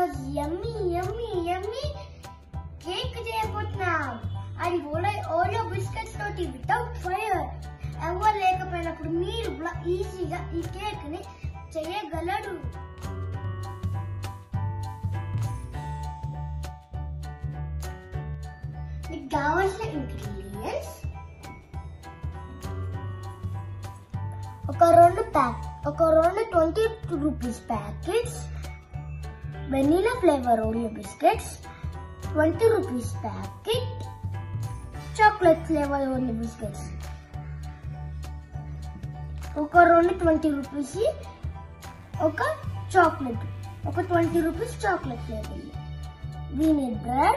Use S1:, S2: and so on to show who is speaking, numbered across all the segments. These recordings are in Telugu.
S1: ఈరోజు యమ్మీ యమ్మీ యమ్మీ కేక్ చేయబోతున్నాం అది ఓలే ఓరియో బిస్కెట్స్ తోటి వితౌట్ ఫైర్ ఎవరు లేకపోయినప్పుడు మీరు కూడా ఈజీగా ఈ కేక్ ని చేయగలరు మీకు కావాల్సిన ఇంగ్రీడియంట్స్ ఒక రెండు ప్యాక్ ఒక రెండు twenty rupees packets vanilla flavour Oreo biscuits twenty rupees packet chocolate flavour Oreo biscuits ఒక రెండు ట్వంటీ రూపీస్ ఒక చాక్లెట్ ఒక twenty rupees chocolate flavour vinegar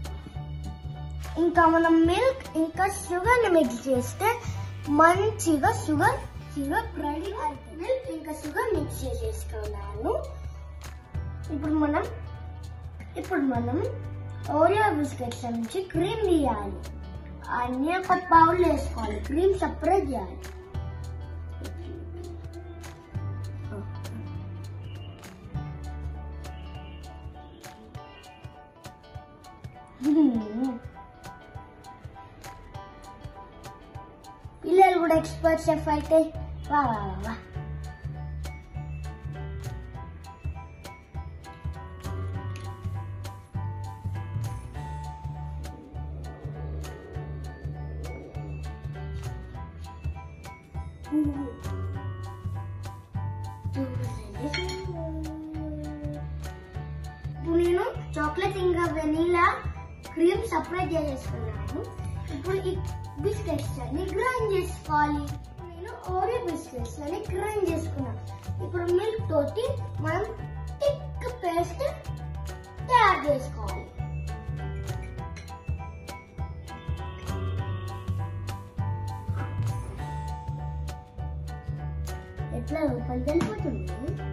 S1: ఇంకా మనం మిల్క్ ఇంకా షుగర్ ని మిక్స్ చేస్తే మంచిగా షుగర్ సిరప్ రెడీ అవుతుంది మిల్క్ ఇంకా షుగర్ మిక్స్ చేసేసుకున్నాను ఇప్పుడు మనం ఇప్పుడు మనం ఓరియో బిస్కెట్స్ నుంచి క్రీమ్ తీయాలి అన్ని ఒక బౌల్ వేసుకోవాలి క్రీమ్ సపరేట్ చేయాలి పిల్లలు కూడా ఎక్స్పర్ట్ షెఫ్ అయితే వా వా వా వా ఇప్పుడు నేను చాక్లెట్ ఇంకా వెనీలా క్రీమ్ సపరేట్ చేసేసుకున్నాను ఇప్పుడు ఈ బిస్కెట్స్ అన్ని గ్రైండ్ చేసుకోవాలి నేను ఓరియో బిస్కెట్స్ అని గ్రైండ్ చేసుకున్నాను ఇప్పుడు మిల్క్ తోటి మనం థిక్ పేస్ట్ తయారు చేసుకోవాలి ఎట్లా లోపలికి వెళ్ళిపోతుంది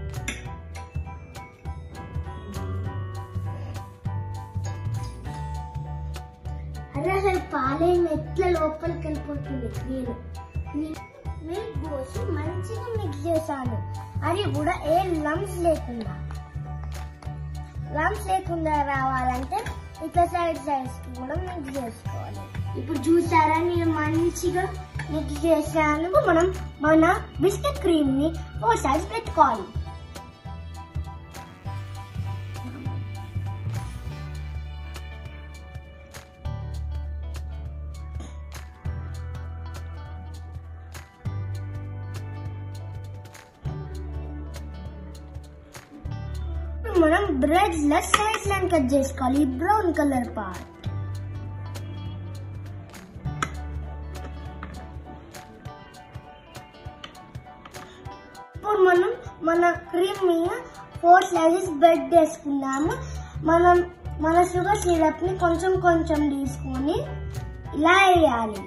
S1: అరే అసలు పాలేం ఎట్లా లోపలికి వెళ్ళిపోతుంది నేను మిల్క్ పోసి మంచిగా మిక్స్ చేశాను అది కూడా ఏ లమ్స్ లేకుండా లమ్స్ లేకుండా రావాలంటే ఇట్లా సైడ్ సైడ్స్ కి కూడా మిక్స్ చేసుకోవాలి ఇప్పుడు చూసారా నేను మంచిగా మిక్స్ చేశాను మనం మన బిస్కెట్ క్రీమ్ ని ఫోర్ సైడ్స్ పెట్టుకోవాలి ఇప్పుడు మనం bread left side line cut చేసుకోవాలి బ్రౌన్ కలర్ పార్ట్ ఇప్పుడు మనం మన క్రీమ్ మీద ఫోర్ స్లైసెస్ బ్రెడ్ వేసుకున్నాము మనం మన షుగర్ సిరప్ ని కొంచెం కొంచెం తీసుకొని ఇలా వేయాలి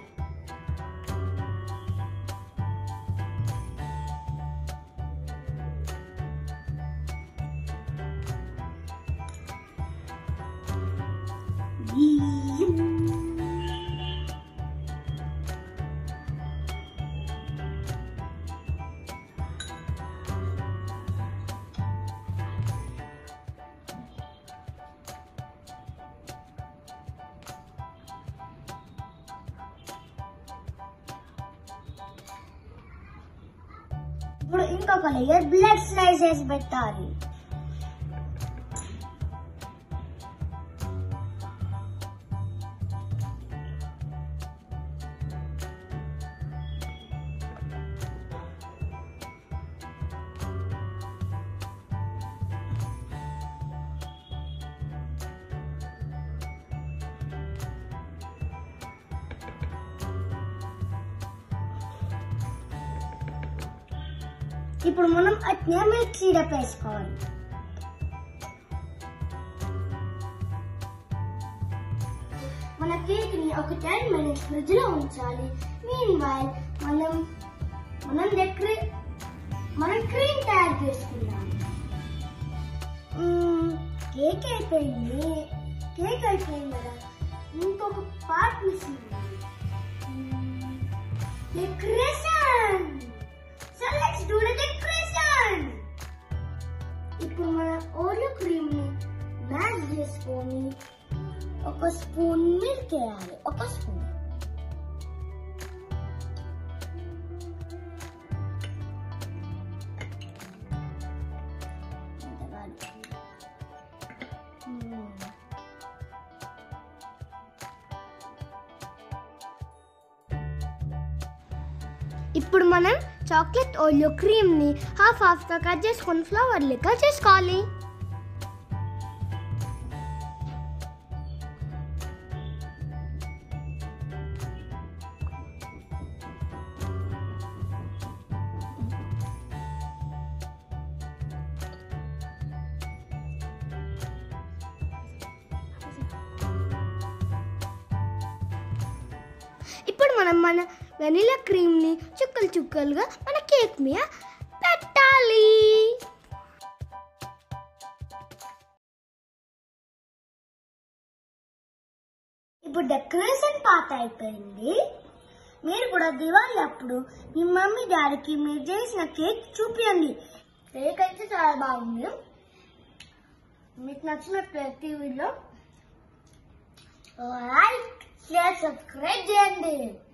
S1: ఇప్పుడు ఇంకొక లేయర్ బ్లడ్ స్లైసెస్ పెట్టాలి ఇప్పుడు మనం అట్నే మిల్క్ సిరప్ వేసుకోవాలి మన కేక్ ని ఒక టెన్ మినిట్స్ ఫ్రిడ్జ్ లో ఉంచాలి మీన్ వైల్ మనం మనం డెకరే మనం క్రీమ్ తయారు చేసుకుందాం మ్మ్, కేక్ అయిపోయింది కేక్ అయిపోయింది కదా ఇంకొక part miss decoration so let's do the decoration ఇప్పుడు మన ఓరియో క్రీమ్ ని వేసుకొని ఒక స్పూన్ మిల్క్ వేయాలి ఒక స్పూన్ ఇప్పుడు మనం చాక్లెట్ ఓరియో క్రీమ్ ని హాఫ్ హాఫ్ గా కట్ చేసుకొని ఫ్లవర్ లెక్క చేసుకోవాలి ఇప్పుడు మనం మన వెనిలా క్రీమ్ ని చుక్కలు చుక్కలుగా మన కేక్ మీద పెట్టాలి ఇప్పుడు డెకరేషన్ పాత అయిపోయింది మీరు కూడా దివాళీ అప్పుడు మీ మమ్మీ డాడీకి మీరు చేసిన కేక్ చూపించండి కేక్ అయితే చాలా బాగుంది మీకు నచ్చిన ప్రతి వీడియో లైక్ షేర్ సబ్స్క్రైబ్ చేయండి